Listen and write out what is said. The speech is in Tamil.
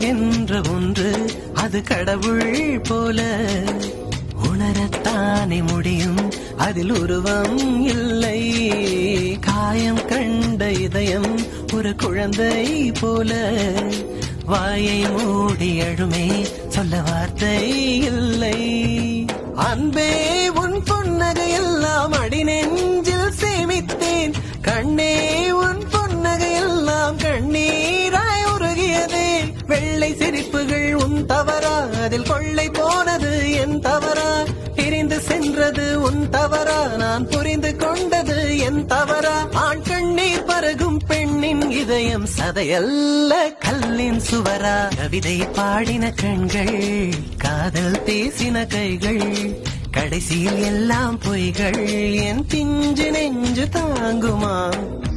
என்ற ஒன்று அது கடவுள் போல உணரத்தானே முடியும் அதில் உருவம் இல்லை காயம் கண்ட இதயம் ஒரு குழந்தை போல வாயை மூடி அழுமே சொல்ல வார்த்தை இல்லை அன்பே உன் புன்னகையெல்லாம் அடி நெஞ்சில் சேமித்தேன் கண்ணே உன் புன்னகையெல்லாம் கண்ணீராய் உருகியதே வெள்ளை சிரிப்புகள் உன் தவறா அதில் கொள்ளை போனது என் தவறா பிரிந்து சென்றது உன் தவறா நான் புரிந்து கொண்டது என் தவறா ஆண் கண்ணீர் பருகும் பெண்ணின் இதயம் சதையல்ல கல்லின் சுவரா கவிதை பாடின கண்கள் காதல் பேசின கைகள் கடைசியில் எல்லாம் பொய்கள் என் பிஞ்சு நெஞ்சு தாங்குமா